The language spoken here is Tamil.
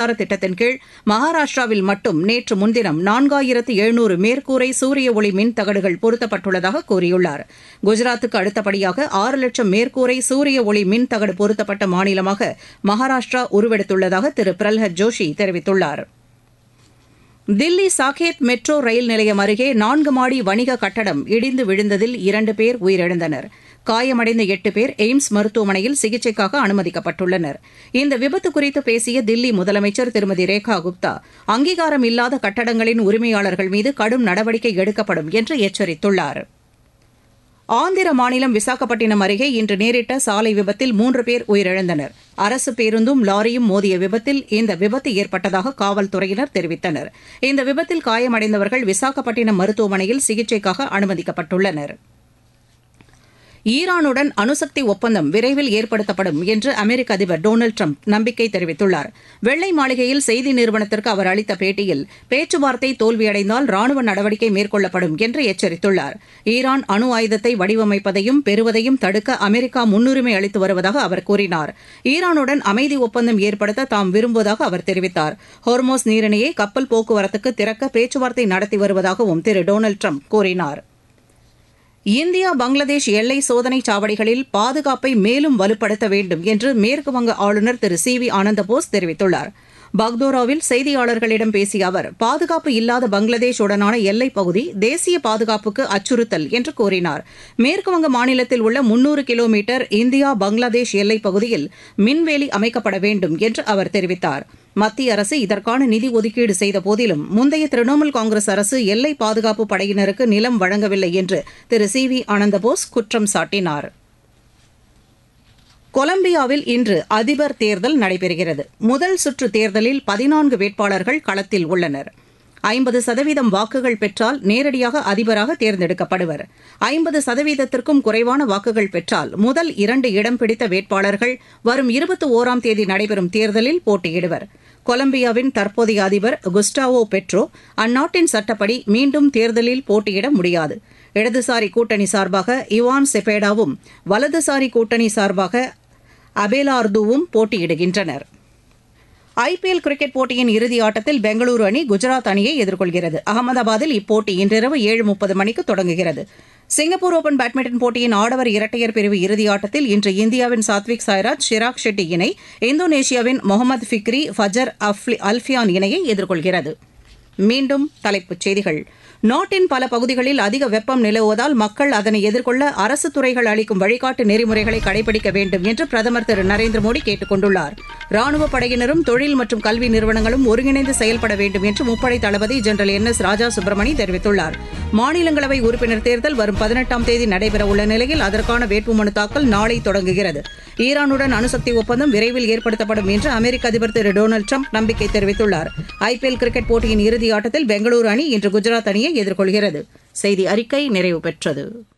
மின்சார திட்டத்தின் கீழ் மகாராஷ்டிராவில் மட்டும் நேற்று முன்தினம் நான்காயிரத்து எழுநூறு மேற்கூரை சூரிய ஒளி மின் தகடுகள் பொருத்தப்பட்டுள்ளதாக கூறியுள்ளார் குஜராத்துக்கு அடுத்தபடியாக ஆறு லட்சம் மேற்கூரை சூரிய ஒளி மின் தகடு பொருத்தப்பட்ட மாநிலமாக மகாராஷ்டிரா உருவெடுத்துள்ளதாக திரு பிரல்ஹத் ஜோஷி தெரிவித்துள்ளாா் தில்லி சாகேத் மெட்ரோ ரயில் நிலையம் அருகே நான்கு மாடி வணிக கட்டடம் இடிந்து விழுந்ததில் இரண்டு பேர் உயிரிழந்தனர் காயமடைந்த எட்டு பேர் எய்ம்ஸ் மருத்துவமனையில் சிகிச்சைக்காக அனுமதிக்கப்பட்டுள்ளனர் இந்த விபத்து குறித்து பேசிய தில்லி முதலமைச்சர் திருமதி ரேகா குப்தா அங்கீகாரம் இல்லாத கட்டடங்களின் உரிமையாளர்கள் மீது கடும் நடவடிக்கை எடுக்கப்படும் என்று எச்சரித்துள்ளாா் ஆந்திர மாநிலம் விசாகப்பட்டினம் அருகே இன்று நேரிட்ட சாலை விபத்தில் மூன்று பேர் உயிரிழந்தனர் அரசு பேருந்தும் லாரியும் மோதிய விபத்தில் இந்த விபத்து ஏற்பட்டதாக காவல்துறையினர் தெரிவித்தனர் இந்த விபத்தில் காயமடைந்தவர்கள் விசாகப்பட்டினம் மருத்துவமனையில் சிகிச்சைக்காக அனுமதிக்கப்பட்டுள்ளனா் ஈரானுடன் அணுசக்தி ஒப்பந்தம் விரைவில் ஏற்படுத்தப்படும் என்று அமெரிக்க அதிபர் டொனால்டு ட்ரம்ப் நம்பிக்கை தெரிவித்துள்ளார் வெள்ளை மாளிகையில் செய்தி நிறுவனத்திற்கு அவர் அளித்த பேட்டியில் பேச்சுவார்த்தை தோல்வியடைந்தால் ராணுவ நடவடிக்கை மேற்கொள்ளப்படும் என்று எச்சரித்துள்ளார் ஈரான் அணு ஆயுதத்தை வடிவமைப்பதையும் பெறுவதையும் தடுக்க அமெரிக்கா முன்னுரிமை அளித்து வருவதாக அவர் கூறினார் ஈரானுடன் அமைதி ஒப்பந்தம் ஏற்படுத்த தாம் விரும்புவதாக அவர் தெரிவித்தார் ஹோர்மோஸ் நீரிணையை கப்பல் போக்குவரத்துக்கு திறக்க பேச்சுவார்த்தை நடத்தி வருவதாகவும் திரு டொனால்டு ட்ரம்ப் கூறினாா் இந்தியா பங்களாதேஷ் எல்லை சோதனை சாவடிகளில் பாதுகாப்பை மேலும் வலுப்படுத்த வேண்டும் என்று மேற்குவங்க ஆளுநர் திரு சி வி ஆனந்தபோஸ் தெரிவித்துள்ளார் பக்தோராவில் செய்தியாளர்களிடம் பேசிய அவர் பாதுகாப்பு இல்லாத பங்களாதேஷ் உடனான எல்லைப் பகுதி தேசிய பாதுகாப்புக்கு அச்சுறுத்தல் என்று கூறினார் மேற்குவங்க மாநிலத்தில் உள்ள முன்னூறு கிலோமீட்டர் இந்தியா பங்களாதேஷ் எல்லைப் பகுதியில் மின்வேலி அமைக்கப்பட வேண்டும் என்று அவர் தெரிவித்தார் மத்திய அரசு இதற்கான நிதி ஒதுக்கீடு செய்த போதிலும் முந்தைய திரிணாமுல் காங்கிரஸ் அரசு எல்லை பாதுகாப்பு படையினருக்கு நிலம் வழங்கவில்லை என்று திரு சி வி ஆனந்தபோஸ் குற்றம் சாட்டினார் கொலம்பியாவில் இன்று அதிபர் தேர்தல் நடைபெறுகிறது முதல் சுற்று தேர்தலில் பதினான்கு வேட்பாளர்கள் களத்தில் உள்ளனர் ஐம்பது சதவீதம் வாக்குகள் பெற்றால் நேரடியாக அதிபராக தேர்ந்தெடுக்கப்படுவர் ஐம்பது சதவீதத்திற்கும் குறைவான வாக்குகள் பெற்றால் முதல் இரண்டு இடம் பிடித்த வேட்பாளர்கள் வரும் இருபத்தி ஓராம் தேதி நடைபெறும் தேர்தலில் போட்டியிடுவர் கொலம்பியாவின் தற்போதைய அதிபர் குஸ்டாவோ பெட்ரோ அந்நாட்டின் சட்டப்படி மீண்டும் தேர்தலில் போட்டியிட முடியாது இடதுசாரி கூட்டணி சார்பாக இவான் செபேடாவும் வலதுசாரி கூட்டணி சார்பாக அபேலார்துவும் போட்டியிடுகின்றனர் ஐபிஎல் கிரிக்கெட் போட்டியின் இறுதி ஆட்டத்தில் பெங்களூரு அணி குஜராத் அணியை எதிர்கொள்கிறது அகமதாபாத்தில் இப்போட்டி இன்றிரவு ஏழு முப்பது மணிக்கு தொடங்குகிறது சிங்கப்பூர் ஓபன் பேட்மிண்டன் போட்டியின் ஆடவர் இரட்டையர் பிரிவு இறுதியாட்டத்தில் இன்று இந்தியாவின் சாத்விக் சாய்ராஜ் ஷிராக் ஷெட்டி இணை இந்தோனேஷியாவின் முகமது ஃபிக்ரி ஃபஜர் அல்ஃபியான் இணையை எதிர்கொள்கிறது மீண்டும் தலைப்புச் செய்திகள் நாட்டின் பல பகுதிகளில் அதிக வெப்பம் நிலவுவதால் மக்கள் அதனை எதிர்கொள்ள அரசு துறைகள் அளிக்கும் வழிகாட்டு நெறிமுறைகளை கடைபிடிக்க வேண்டும் என்று பிரதமர் திரு நரேந்திர மோடி கேட்டுக் கொண்டுள்ளார் ராணுவ படையினரும் தொழில் மற்றும் கல்வி நிறுவனங்களும் ஒருங்கிணைந்து செயல்பட வேண்டும் என்று முப்படை தளபதி general N S Raja Subramani தெரிவித்துள்ளார் மாநிலங்களவை உறுப்பினர் தேர்தல் வரும் பதினெட்டாம் தேதி நடைபெறவுள்ள நிலையில் அதற்கான வேட்புமனு தாக்கல் நாளை தொடங்குகிறது ஈரானுடன் அணுசக்தி ஒப்பந்தம் விரைவில் ஏற்படுத்தப்படும் என்று அமெரிக்க அதிபர் திரு டொனால்டு ட்ரம்ப் நம்பிக்கை தெரிவித்துள்ளார் ஐபிஎல் கிரிக்கெட் போட்டியின் இறுதி ஆட்டத்தில் பெங்களூரு அணி இன்று குஜராத் அணியை எதிர்கொள்கிறது செய்தி அறிக்கை நிறைவு பெற்றது